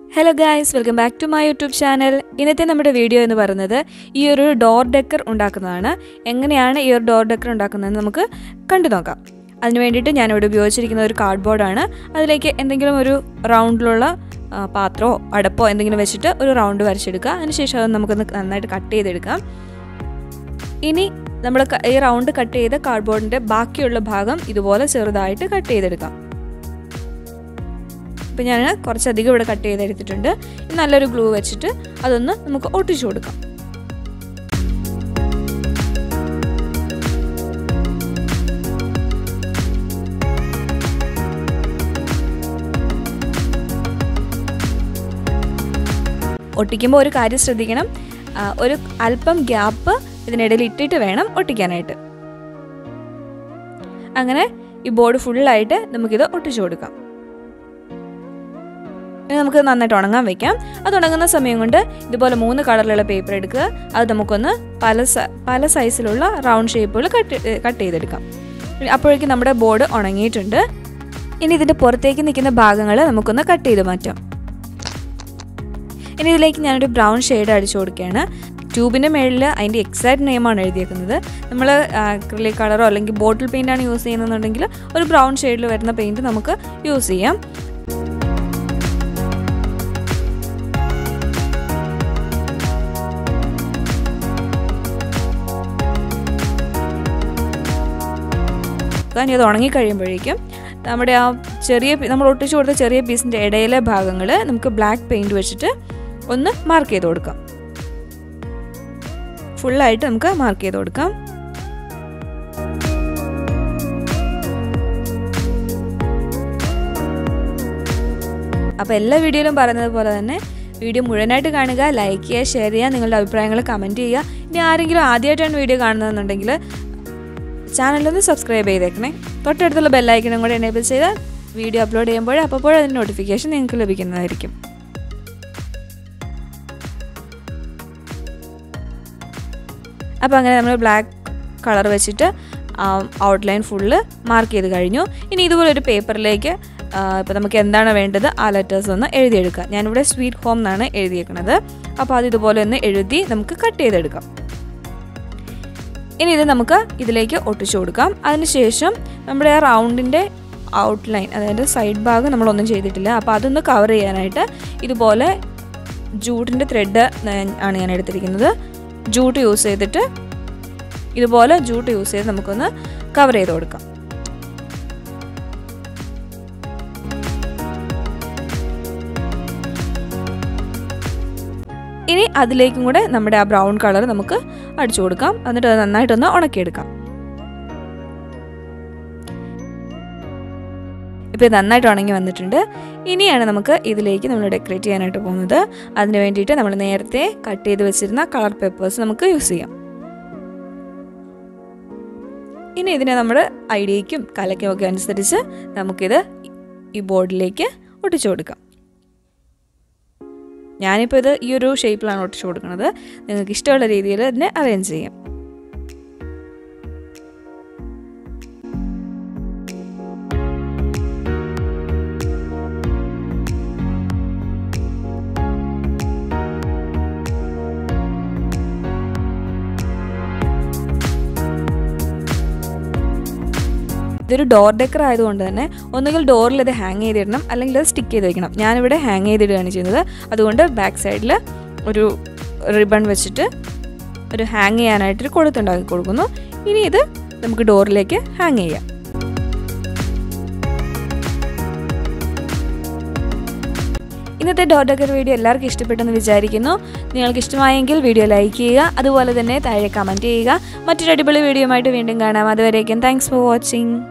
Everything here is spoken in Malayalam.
hello guys welcome back to my YouTube channel ഇന്നത്തെ നമ്മുടെ വീഡിയോ എന്ന് പറയുന്നത് ഈ ഒരു ഡോർ ഡെക്കർ ഉണ്ടാക്കുന്നതാണ് എങ്ങനെയാണ് ഈ ഒരു ഡോർ ഡെക്കർ ഉണ്ടാക്കുന്നതെന്ന് നമുക്ക് കണ്ടു നോക്കാം അതിന് വേണ്ടിയിട്ട് ഞാനിവിടെ ഉപയോഗിച്ചിരിക്കുന്ന ഒരു കാർഡ്ബോർഡാണ് അതിലേക്ക് എന്തെങ്കിലും ഒരു റൗണ്ടിലുള്ള ആ, പാത്രമോ അടപ്പോ എന്തെങ്കിലും വെച്ചിട്ട് ഒരു റൗണ്ട് വരച്ചെടുക്കുക അതിനുശേഷം അത് നമുക്കൊന്ന് നന്നായിട്ട് കട്ട് ചെയ്തെടുക്കാം ഇനി നമ്മൾ ക- ഈ റൗണ്ട് കട്ട് ചെയ്ത കാർഡ്ബോർഡിൻ്റെ ബാക്കിയുള്ള ഭാഗം ഇതുപോലെ ചെറുതായിട്ട് കട്ട് ചെയ്തെടുക്കാം ഇപ്പം ഞാൻ കുറച്ചധികം ഇവിടെ കട്ട് ചെയ്തെടുത്തിട്ടുണ്ട് ഇനി നല്ലൊരു ഗ്ലൂ വെച്ചിട്ട് അതൊന്ന് നമുക്ക് ഒട്ടിച്ചു കൊടുക്കാം ഒട്ടിക്കുമ്പോൾ ഒരു കാര്യം ശ്രദ്ധിക്കണം ആ, ഒരു അല്പം ഗ്യാപ്പ് ഇതിനിടയിൽ ഇട്ടിട്ട് വേണം ഒട്ടിക്കാനായിട്ട് അങ്ങനെ ഈ ബോർഡ് ഫുള്ളായിട്ട് നമുക്കിത് ഒട്ടിച്ചു കൊടുക്കാം ഇനി നമുക്ക് നന്നായിട്ട് ഉണങ്ങാൻ വെക്കാം അത് ഉണങ്ങുന്ന സമയം കൊണ്ട് ഇതുപോലെ മൂന്ന് കളറിലുള്ള പേപ്പർ എടുക്കുക അത് നമുക്കൊന്ന് പല സ പല സൈസിലുള്ള റൗണ്ട് ഷേപ്പുകൾ കട്ട് കട്ട് ചെയ്തെടുക്കാം അപ്പോഴേക്കും നമ്മുടെ ബോർഡ് ഉണങ്ങിയിട്ടുണ്ട് ഇനി ഇതിൻ്റെ പുറത്തേക്ക് നിൽക്കുന്ന ഭാഗങ്ങൾ നമുക്കൊന്ന് കട്ട് ചെയ്ത് മാറ്റാം ഇനി ഇതിലേക്ക് ഞാനൊരു ബ്രൗൺ ഷെയ്ഡ് അടിച്ചു കൊടുക്കുകയാണ് ട്യൂബിൻ്റെ മേളിൽ അതിൻ്റെ എക്സാക്ട് നെയിമാണ് എഴുതിയേക്കുന്നത് നമ്മൾ അക്രിലിക് കളറോ അല്ലെങ്കിൽ ബോട്ടിൽ പെയിൻ്റാണ് യൂസ് ചെയ്യുന്നതെന്നുണ്ടെങ്കിൽ ഒരു ബ്രൗൺ ഷെയ്ഡിൽ വരുന്ന പെയിൻറ്റ് നമുക്ക് യൂസ് ചെയ്യാം ഇനി അത് ഉണങ്ങിക്കഴിയുമ്പോഴേക്കും നമ്മുടെ ആ ചെറിയ പി- നമ്മൾ ഒട്ടിച്ചു കൊടുത്ത ചെറിയ പീസിൻ്റെ ഇടയിലെ ഭാഗങ്ങൾ നമുക്ക് ബ്ലാക്ക് പെയിൻറ് വെച്ചിട്ട് ഒന്ന് മാർക്ക് ചെയ്ത് കൊടുക്കാം ഫുള്ളായിട്ട് നമുക്ക് മാർക്ക് ചെയ്ത് കൊടുക്കാം അപ്പോൾ എല്ലാ വീഡിയോയിലും പറയുന്നത് പോലെ തന്നെ വീഡിയോ മുഴുവനായിട്ട് കാണുക ലൈക്ക് ചെയ്യുക ഷെയർ ചെയ്യുക നിങ്ങളുടെ അഭിപ്രായങ്ങൾ കമൻറ്റ് ചെയ്യുക ഇനി ആരെങ്കിലും ആദ്യമായിട്ടാണ് വീഡിയോ കാണുന്നതെന്നുണ്ടെങ്കിൽ ചാനലൊന്ന് സബ്സ്ക്രൈബ് ചെയ്തേക്കണേ തൊട്ടടുത്തുള്ള ബെല്ലൈക്കണും കൂടെ എനേബിൾ ചെയ്താൽ വീഡിയോ അപ്ലോഡ് ചെയ്യുമ്പോൾ അപ്പോൾ അതിൻ്റെ നോട്ടിഫിക്കേഷൻ നിങ്ങൾക്ക് ലഭിക്കുന്നതായിരിക്കും അപ്പോൾ അങ്ങനെ നമ്മൾ ബ്ലാക്ക് കളർ വെച്ചിട്ട് ഔട്ട്ലൈൻ ഫുള്ള് മാർക്ക് ചെയ്ത് കഴിഞ്ഞു ഇനി ഇതുപോലെ ഒരു പേപ്പറിലേക്ക് ഇപ്പോൾ നമുക്ക് എന്താണ് വേണ്ടത് ആ ലെറ്റേഴ്സ് ഒന്ന് എഴുതിയെടുക്കുക ഞാനിവിടെ സ്വീറ്റ് ഹോം എന്നാണ് എഴുതിയേക്കുന്നത് അപ്പോൾ അത് ഇതുപോലെ ഒന്ന് എഴുതി നമുക്ക് കട്ട് ചെയ്തെടുക്കാം ഇനി ഇത് നമുക്ക് ഇതിലേക്ക് ഒട്ടിച്ചു കൊടുക്കാം അതിനുശേഷം നമ്മുടെ ആ റൗണ്ടിൻ്റെ ഔട്ട്ലൈൻ അതായത് സൈഡ് ഭാഗം നമ്മളൊന്നും ചെയ്തിട്ടില്ല അപ്പോൾ അതൊന്ന് കവർ ചെയ്യാനായിട്ട് ഇതുപോലെ ജൂട്ടിൻ്റെ ത്രെഡ് ആണ് ഞാൻ എടുത്തിരിക്കുന്നത് ജൂട്ട് യൂസ് ചെയ്തിട്ട് ഇതുപോലെ ജൂട്ട് യൂസ് ചെയ്ത് നമുക്കൊന്ന് കവർ ചെയ്ത് കൊടുക്കാം ഇനി അതിലേക്കും കൂടെ നമ്മുടെ ആ ബ്രൗൺ കളർ നമുക്ക് അടിച്ചു കൊടുക്കാം എന്നിട്ട് അത് നന്നായിട്ടൊന്ന് ഉണക്കിയെടുക്കാം ഇപ്പോൾ ഇത് നന്നായിട്ട് ഉണങ്ങി വന്നിട്ടുണ്ട് ഇനിയാണ് നമുക്ക് ഇതിലേക്ക് നമ്മൾ ഡെക്കറേറ്റ് ചെയ്യാനായിട്ട് പോകുന്നത് അതിന് വേണ്ടിയിട്ട് നമ്മൾ നേരത്തെ കട്ട് ചെയ്ത് വെച്ചിരുന്ന കളർ പേപ്പേഴ്സ് നമുക്ക് യൂസ് ചെയ്യാം ഇനി ഇതിനെ നമ്മുടെ ഐഡിയയ്ക്കും കലയ്ക്കും ഒക്കെ അനുസരിച്ച് നമുക്കിത് ഈ ബോർഡിലേക്ക് ഒട്ടിച്ചു കൊടുക്കാം ഞാനിപ്പോൾ ഇത് ഈ ഒരു ഷേപ്പിലാണ് ഒട്ടിച്ചു കൊടുക്കുന്നത് നിങ്ങൾക്ക് ഇഷ്ടമുള്ള രീതിയിൽ ഇതിനെ അറേഞ്ച് ചെയ്യാം ഇതൊരു ഡോർ ഡെക്കർ ആയതുകൊണ്ട് തന്നെ ഒന്നുകിൽ ഡോറിൽ ഇത് ഹാങ് ചെയ്തിടണം അല്ലെങ്കിൽ അത് സ്റ്റിക്ക് ചെയ്ത് വെക്കണം ഞാനിവിടെ ഹാങ് ചെയ്തിടുകയാണ് ചെയ്യുന്നത് അതുകൊണ്ട് ബാക്ക് സൈഡിൽ ഒരു റിബൺ വെച്ചിട്ട് ഒരു ഹാങ് ചെയ്യാനായിട്ടൊരു കൊളുത്തുണ്ടാക്കി കൊടുക്കുന്നു ഇനി ഇത് നമുക്ക് ഡോറിലേക്ക് ഹാങ് ചെയ്യാം ഇന്നത്തെ ഡോർ ഡെക്കർ വീഡിയോ എല്ലാവർക്കും ഇഷ്ടപ്പെട്ടെന്ന് വിചാരിക്കുന്നു നിങ്ങൾക്ക് ഇഷ്ടമായെങ്കിൽ വീഡിയോ ലൈക്ക് ചെയ്യുക അതുപോലെ തന്നെ താഴെ കമൻറ്റ് ചെയ്യുക മറ്റൊരു അടിപൊളി വീഡിയോ ആയിട്ട് വീണ്ടും കാണാം അതുവരേക്കും താങ്ക്സ് ഫോർ വാച്ചിങ്